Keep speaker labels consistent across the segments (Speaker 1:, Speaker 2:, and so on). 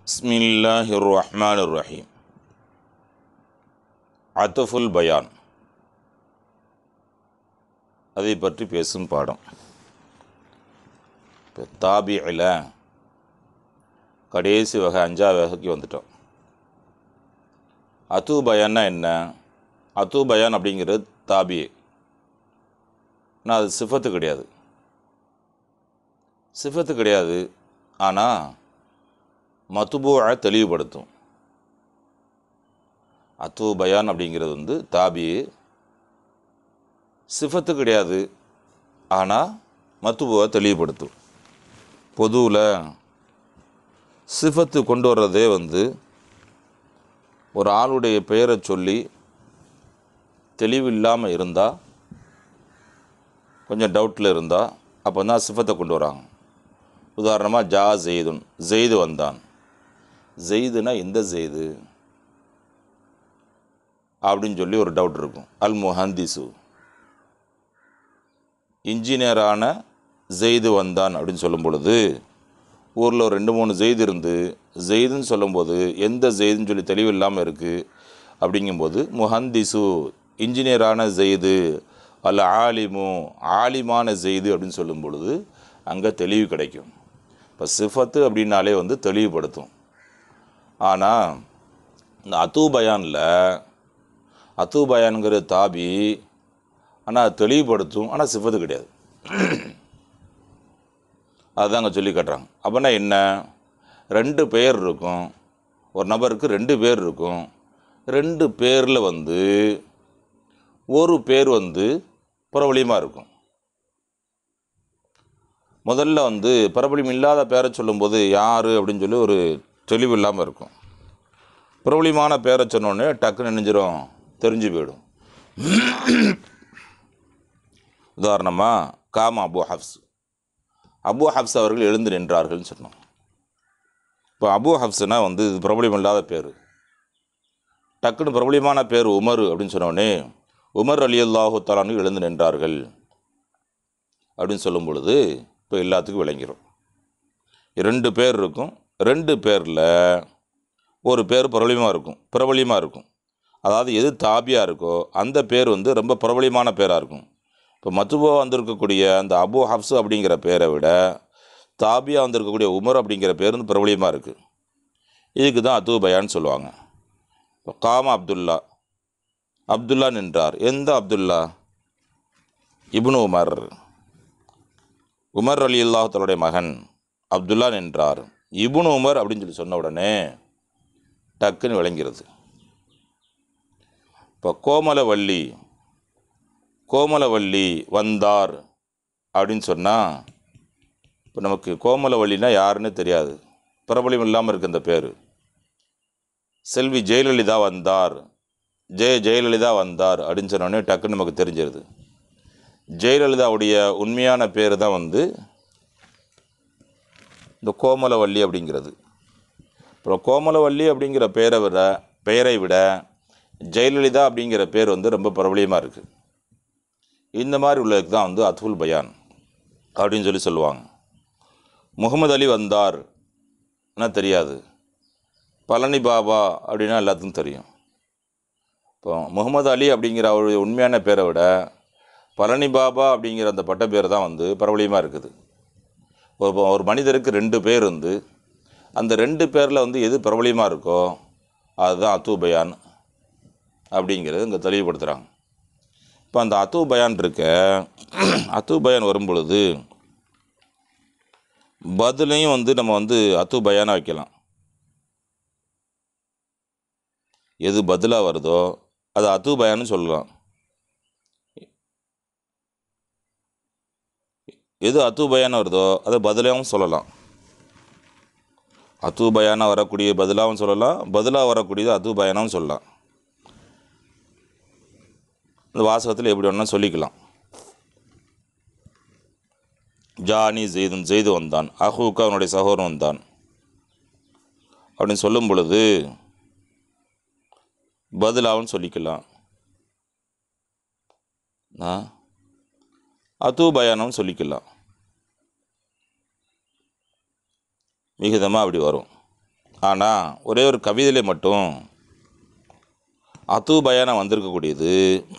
Speaker 1: بسم الله الرحمن الرحيم அத்தஃபுல் பயான் அதை பற்றி பேசும் பாடம் இப்போ தாபியில் கடைசி வகை அஞ்சாவது வகைக்கு வந்துட்டோம் அத்து பயான்னா என்ன அத்து பயான் அப்படிங்கிறது தாபி ஆனால் அது சிஃபத்து கிடையாது சிஃபத்து கிடையாது ஆனால் மத்துபூவை தெளிவுபடுத்தும் அத்து பயான் அப்படிங்கிறது வந்து தாபி சிஃபத்து கிடையாது ஆனால் மத்துபுவை தெளிவுபடுத்தும் பொதுவில் சிஃபத்து கொண்டு வர்றதே வந்து ஒரு ஆளுடைய பெயரை சொல்லி தெளிவு இல்லாமல் இருந்தால் கொஞ்சம் டவுட்டில் இருந்தால் அப்போ தான் சிஃபத்தை கொண்டு வராங்க உதாரணமாக ஜா ஜெய்துன் ஜெய்து வந்தான் ஜெய்துனா எந்த ஜெய்து அப்படின்னு சொல்லி ஒரு டவுட் இருக்கும் அல் முஹந்திசு இன்ஜினியரான ஜெய்து வந்தான் அப்படின்னு சொல்லும் பொழுது ஊரில் ஒரு ரெண்டு மூணு ஜெய்து இருந்து ஜெய்துன்னு சொல்லும்போது எந்த ஜெய்துன்னு சொல்லி தெளிவு இல்லாமல் இருக்குது அப்படிங்கும்போது முஹந்திசு இன்ஜினியரான ஜெய்து அல்ல ஆலிமு ஆலிமான ஜெய்து அப்படின்னு சொல்லும் பொழுது அங்கே தெளிவு கிடைக்கும் இப்போ சிஃபத்து அப்படின்னாலே வந்து தெளிவுபடுத்தும் ஆனால் இந்த அத்து பயானில் அத்து பயானுங்கிற தாபி ஆனால் தெளிவுபடுத்தும் ஆனால் சிஃபத்து கிடையாது அதுதான் அங்கே சொல்லி காட்டுறாங்க அப்படின்னா என்ன ரெண்டு பேர் இருக்கும் ஒரு நபருக்கு ரெண்டு பேர் இருக்கும் ரெண்டு பேரில் வந்து ஒரு பேர் வந்து பிரபலியமாக இருக்கும் முதல்ல வந்து பிரபலியம் இல்லாத பேரை சொல்லும்போது யார் அப்படின்னு சொல்லி ஒரு தெளிவு இல்லாமல் இருக்கும் பிரபலியமான பேரை சொன்னோடனே டக்குன்னு நினைஞ்சிரும் தெரிஞ்சு போயிடும் உதாரணமாக காமா அபு ஹப்ஸ் அபு ஹப்ஸ் அவர்கள் எழுந்து நின்றார்கள்னு சொன்னோம் இப்போ அபு ஹப்ஸ்னா வந்து இது பிரபலியம் இல்லாத பேர் டக்குன்னு பிரபலியமான பேர் உமர் அப்படின்னு சொன்னோடனே உமர் அலி அல்லாஹு தலானு எழுந்து நின்றார்கள் அப்படின்னு சொல்லும் பொழுது இப்போ எல்லாத்துக்கும் விளங்கிடும் ரெண்டு பேர் இருக்கும் ரெண்டு பேரில் ஒரு பேர் பிரபலியமாக இருக்கும் பிரபலியமாக இருக்கும் அதாவது எது தாபியாக இருக்கோ அந்த பேர் வந்து ரொம்ப பிரபலியமான பேராக இருக்கும் இப்போ மத்துபா வந்திருக்கக்கூடிய அந்த அபு ஹப்ஸு அப்படிங்கிற பேரை விட தாபியாக வந்திருக்கக்கூடிய உமர் அப்படிங்கிற பேர் வந்து பிரபலியமாக இருக்குது இதுக்கு தான் அத்து பயான்னு சொல்லுவாங்க இப்போ காமா அப்துல்லா அப்துல்லா நின்றார் எந்த Abdullah ibn Umar Umar Ali அல்லாஹத்தலுடைய மகன் அப்துல்லா நின்றார் இப்னு உமர் அப்படின்னு சொல்லி சொன்ன உடனே டக்குன்னு விளங்கிறது இப்போ கோமலவள்ளி கோமலவள்ளி வந்தார் அப்படின்னு சொன்னால் இப்போ நமக்கு கோமலவள்ளினா யாருன்னு தெரியாது பிரபலியம் இல்லாமல் இருக்கு அந்த பேர் செல்வி ஜெயலலிதா வந்தார் ஜெய ஜெயலலிதா வந்தார் அப்படின்னு சொன்னோடனே டக்குன்னு நமக்கு தெரிஞ்சிருது ஜெயலலிதாவுடைய உண்மையான பேர் தான் வந்து இந்த கோமலவள்ளி அப்படிங்கிறது அப்புறம் கோமலவள்ளி அப்படிங்கிற பேரை விட பெயரை விட ஜெயலலிதா அப்படிங்கிற பேர் வந்து ரொம்ப பிரபலியமாக இருக்குது இந்த மாதிரி உள்ளதுக்கு தான் வந்து அத்துல் பயான் அப்படின்னு சொல்லி சொல்லுவாங்க முகமது அலி வந்தார் என்ன தெரியாது பழனி பாபா அப்படின்னா எல்லாத்துக்கும் தெரியும் இப்போ முகமது அலி அப்படிங்கிற அவருடைய உண்மையான பேரை விட பழனி பாபா அப்படிங்கிற அந்த பட்ட பேர் தான் வந்து பிரபலியமாக இருக்குது ஒரு ஒரு மனிதருக்கு ரெண்டு பேர் வந்து அந்த ரெண்டு பேரில் வந்து எது பிரபலியமாக இருக்கோ அதுதான் அத்து பயான் அப்படிங்கிறது இங்கே தெளிவுபடுத்துகிறாங்க இப்போ அந்த அத்து பயான் இருக்க அத்து பயான் வரும் பொழுது பதிலையும் வந்து நம்ம வந்து அத்து பயானாக வைக்கலாம் எது பதிலாக வருதோ அது அத்து பயான்னு சொல்லலாம் எது அத்து பயானம் வருதோ அதை பதிலாகவும் சொல்லலாம் அத்து பயானாக வரக்கூடிய பதிலாகவும் சொல்லலாம் பதிலாக வரக்கூடியது அத்து பயானாகவும் சொல்லலாம் இந்த வாசகத்தில் எப்படி வேணால் சொல்லிக்கலாம் ஜானி ஜெய்தன் ஜெய்து வந்தான் அஹூக்கு அவனுடைய சகோதரன் வந்தான் அப்படின்னு சொல்லும் பொழுது பதிலாகவும் சொல்லிக்கலாம் அத்து பயானம் சொல்லிக்கலாம் விகிதமாக அப்படி வரும் ஆனால் ஒரே ஒரு கவிதையிலே மட்டும் அத்து பயானம் வந்திருக்கக்கூடியது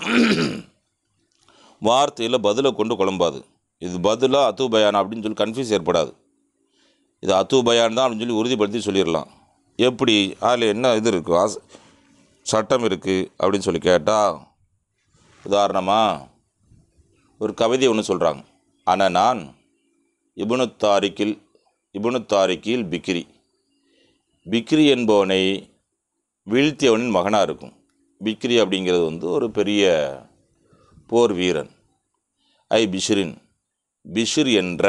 Speaker 1: வார்த்தையில் பதிலை கொண்டு குழம்பாது இது பதிலாக அத்து பயானம் அப்படின்னு சொல்லி கன்ஃபியூஸ் ஏற்படாது இது அத்து பயான் தான் அப்படின்னு சொல்லி உறுதிப்படுத்தி சொல்லிடலாம் எப்படி அதில் என்ன இது இருக்குது ஆஸ் சட்டம் இருக்குது அப்படின்னு சொல்லி கேட்டால் உதாரணமாக ஒரு கவிதை ஒன்று சொல்கிறாங்க ஆனால் நான் இபுனு தாரிக்கில் இபுனு தாரிக்கில் பிக்ரி பிக்ரி என்பவனை வீழ்த்தியவனின் மகனாக இருக்கும் பிக்ரி அப்படிங்கிறது வந்து ஒரு பெரிய போர் வீரன் ஐ பிஷ்ரின் பிஷ்ர் என்ற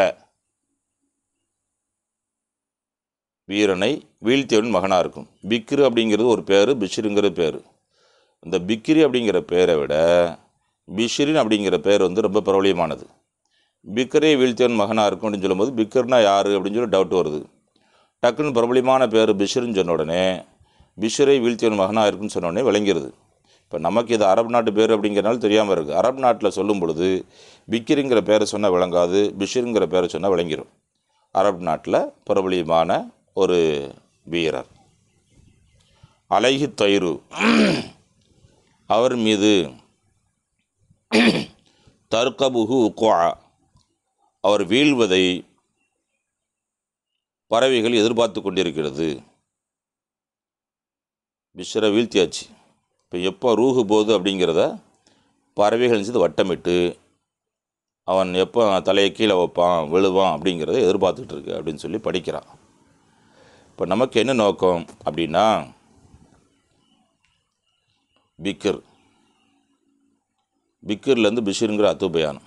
Speaker 1: வீரனை வீழ்த்தியவன் மகனாக இருக்கும் பிக்ரு அப்படிங்கிறது ஒரு பேர் பிஷ்ருங்கிற பேர் இந்த பிக்ரி அப்படிங்கிற பேரை விட பிஷ்ரின் அப்படிங்கிற பேர் வந்து ரொம்ப பிரபலியமானது பிக்கரே வீழ்த்தியவன் மகனாக இருக்கும் அப்படின்னு சொல்லும்போது பிக்கர்னா யார் அப்படின்னு சொல்லி டவுட் வருது டக்குன்னு பிரபலியமான பேர் பிஷ்ருன்னு சொன்ன உடனே பிஷ்ரை வீழ்த்தியவன் மகனாக இருக்குன்னு சொன்ன உடனே விளங்கிருது இப்போ நமக்கு இது அரபு நாட்டு பேர் அப்படிங்கிறனால தெரியாமல் இருக்குது அரபு நாட்டில் சொல்லும் பொழுது பிக்கிரிங்கிற பேரை சொன்னால் விளங்காது பிஷ்ருங்கிற பேரை சொன்னால் விளங்கிரும் அரபு நாட்டில் பிரபலியமான ஒரு வீரர் அலைஹி தயிரு அவர் மீது தர்கபுகு உக்வா அவர் வீழ்வதை பறவைகள் எதிர்பார்த்து கொண்டிருக்கிறது பிஷ்ரை வீழ்த்தியாச்சு இப்போ எப்போ ரூஹு போகுது அப்படிங்கிறத பறவைகள் செய்து வட்டமிட்டு அவன் எப்போ தலையை கீழே வைப்பான் விழுவான் அப்படிங்கிறத எதிர்பார்த்துட்டு இருக்கு அப்படின்னு சொல்லி படிக்கிறான் இப்போ நமக்கு என்ன நோக்கம் அப்படின்னா பிக்கர் பிக்கர்லேருந்து பிஷிருங்கிற அத்துபயானம்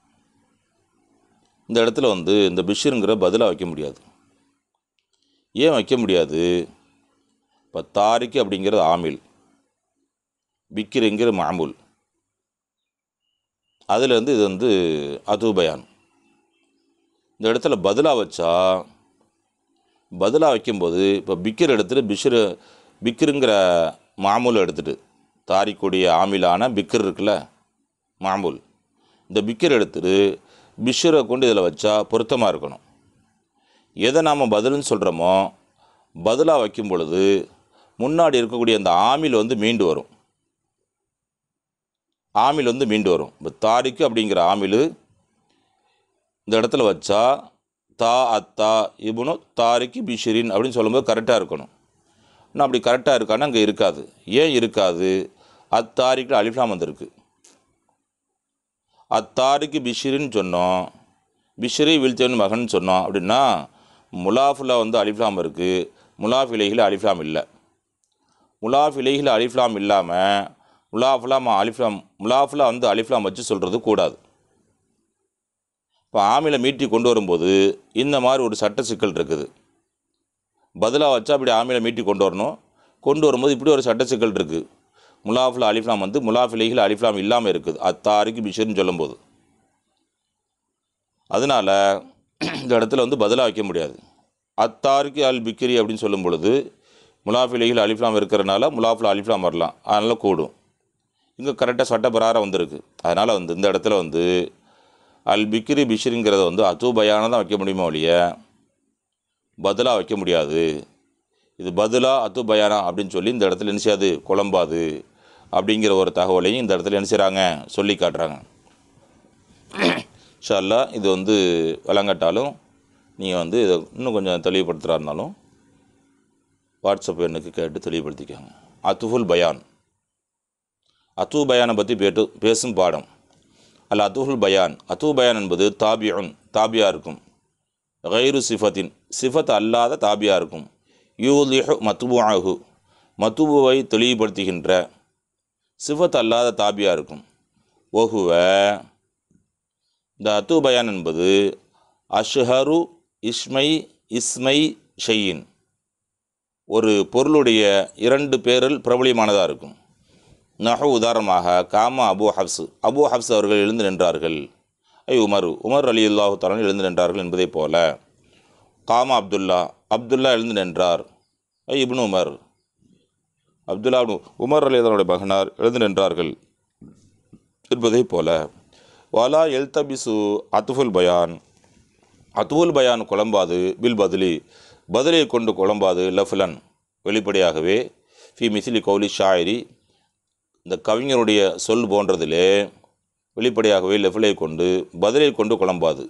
Speaker 1: இந்த இடத்துல வந்து இந்த பிஷிருங்கிற பதிலாக வைக்க முடியாது ஏன் வைக்க முடியாது இப்போ தாரிக்கு அப்படிங்கிறது ஆமில் பிக்கிருங்கிற மாமூல் அதுலேருந்து இது வந்து அதுபயான் இந்த இடத்துல பதிலாக வச்சா பதிலாக வைக்கும்போது இப்போ பிக்கர் எடுத்துகிட்டு பிஷ்ரு பிக்கிருங்கிற மாமூலை எடுத்துகிட்டு தாரிக்கூடிய ஆமிலான பிக்கர் இருக்குல்ல மாமூல் இந்த பிக்கர் எடுத்துட்டு பிஷ்ரை கொண்டு இதில் வச்சா பொருத்தமாக இருக்கணும் எதை நாம் பதிலுன்னு சொல்கிறோமோ பதிலாக வைக்கும் பொழுது முன்னாடி இருக்கக்கூடிய அந்த ஆமில் வந்து மீண்டு வரும் ஆமில் வந்து மீண்டு வரும் இப்போ தாரிக்கு அப்படிங்கிற ஆமில் இந்த இடத்துல வச்சா தா அத்தா இபுனு தாரிக்கு பிஷிரின் அப்படின்னு சொல்லும்போது கரெக்டாக இருக்கணும் ஆனால் அப்படி கரெக்டாக இருக்கான்னு அங்கே இருக்காது ஏன் இருக்காது அத்தாரிக்கு அலிஃப்லாம் வந்திருக்கு அத்தாரிக்கு பிஷிரின்னு சொன்னோம் பிஷிரி வீழ்த்தியவன் மகன் சொன்னோம் அப்படின்னா முலாஃபில் வந்து அலிஃப்லாம் இருக்குது முலாஃப் இலைகள் அலிஃப்லாம் இல்லை முலாஃப் இலைகள் அலிஃப்லாம் இல்லாமல் முலாஃப்லாம் அலிஃப்லாம் முலாஃபில் வந்து அலிஃப்லாம் வச்சு சொல்கிறது கூடாது இப்போ ஆமில மீட்டி கொண்டு வரும்போது இந்த மாதிரி ஒரு சட்ட சிக்கல் இருக்குது பதிலாக வச்சா அப்படி ஆமில மீட்டி கொண்டு வரணும் கொண்டு வரும்போது இப்படி ஒரு சட்ட சிக்கல் இருக்குது முலாஃபில் அலிஃப்லாம் வந்து முலாஃபிலைகள் அலிஃப்லாம் இல்லாமல் இருக்குது அத்தாரிக்கு பிஷர்னு சொல்லும்போது அதனால் இந்த இடத்துல வந்து பதிலாக வைக்க முடியாது அத்தாரிக்கு அல் பிக்கிரி அப்படின்னு சொல்லும் பொழுது முலாஃபிலைகள் அலிஃப்லாம் இருக்கிறனால முலாஃபில் அலிஃப்லாம் வரலாம் அதனால் கூடும் இங்கே கரெக்டாக சட்ட பிரகாரம் வந்திருக்கு அதனால் வந்து இந்த இடத்துல வந்து அல் பிக்ரி பிஷ்ருங்கிறத வந்து அத்தூபயான தான் வைக்க முடியுமோ ஒழிய பதிலாக வைக்க முடியாது இது பதிலாக அத்துபயானா அப்படின்னு சொல்லி இந்த இடத்துல என்ன செய்யாது குழம்பாது அப்படிங்கிற ஒரு தகவலையும் இந்த இடத்துல என்ன செய்கிறாங்க சொல்லி காட்டுறாங்க ஷல்லா இது வந்து விளங்கட்டாலும் நீங்கள் வந்து இதை இன்னும் கொஞ்சம் தெளிவுபடுத்துகிறா இருந்தாலும் வாட்ஸ்அப் எண்ணுக்கு கேட்டு தெளிவுபடுத்திக்கோங்க அத்துஃபுல் பயான் அத்து பயானை பற்றி பேட்டு பேசும் பாடம் அல் அத்துஃபுல் பயான் அத்து பயான் என்பது தாபியுன் தாபியா இருக்கும் கைரு சிஃபத்தின் சிஃபத் அல்லாத தாபியா இருக்கும் யூலிஹு மத்துபுஆஹு மத்துபுவை தெளிவுபடுத்துகின்ற சிஃபத் அல்லாத தாபியா இருக்கும் ஒஹுவ இந்த அத்து பயான் என்பது அஷ்ஹரு இஸ்மை இஸ்மை ஷெய்யின் ஒரு பொருளுடைய இரண்டு பேரில் பிரபலியமானதாக இருக்கும் நஹு உதாரணமாக காமா அபு ஹப்ஸ் அபு ஹப்ஸ் அவர்கள் எழுந்து நின்றார்கள் ஐ உமர் உமர் அலி அல்லாஹு தலான் எழுந்து நின்றார்கள் என்பதைப் போல காமா அப்துல்லா அப்துல்லா எழுந்து நின்றார் ஐ ibn Umar Abdullah ibn Umar Ali அதனுடைய மகனார் எழுந்து நின்றார்கள் என்பதைப் போல வாலா எல்தபிசு அத்துஃபுல் பயான் அத்துஃபுல் பயான் குழம்பாது பில் பதிலி பதிலை கொண்டு குழம்பாது லஃபுலன் வெளிப்படையாகவே ஃபி மிசிலி கௌலி ஷாயிரி இந்த கவிஞருடைய சொல் போன்றதிலே வெளிப்படையாகவே லெஃபிலை கொண்டு பதிலை கொண்டு குழம்பாது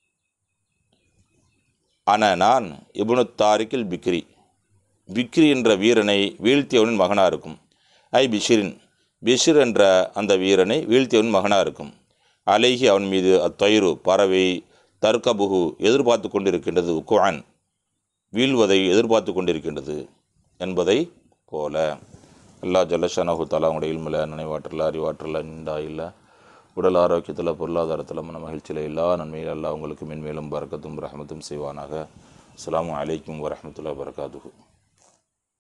Speaker 1: ஆனால் நான் இபுனு தாரிக்கில் பிக்ரி பிக்ரி என்ற வீரனை வீழ்த்தியவனின் மகனாக இருக்கும் ஐ பிஷிரின் பிஷிர் என்ற அந்த வீரனை வீழ்த்தியவன் மகனாக இருக்கும் அலைஹி அவன் மீது அத்தொயிரு பறவை தர்கபுகு எதிர்பார்த்து கொண்டிருக்கின்றது உக்குவான் வீழ்வதை எதிர்பார்த்து கொண்டிருக்கின்றது என்பதை போல அல்லாஹ் ஜல்லஷானஹு தாலா அவங்களுடைய இல்மில் நினைவாற்றல அறிவாற்றல நின்றாயில் உடல் ஆரோக்கியத்தில் பொருளாதாரத்தில் மன மகிழ்ச்சியில் எல்லா நன்மையில் அல்லாஹ் உங்களுக்கு மென்மேலும் பறக்கத்தும் ரஹமத்தும் செய்வானாக அஸ்ஸலாமு அலைக்கும் வரஹமத்துல்லாஹி வரகாத்துஹு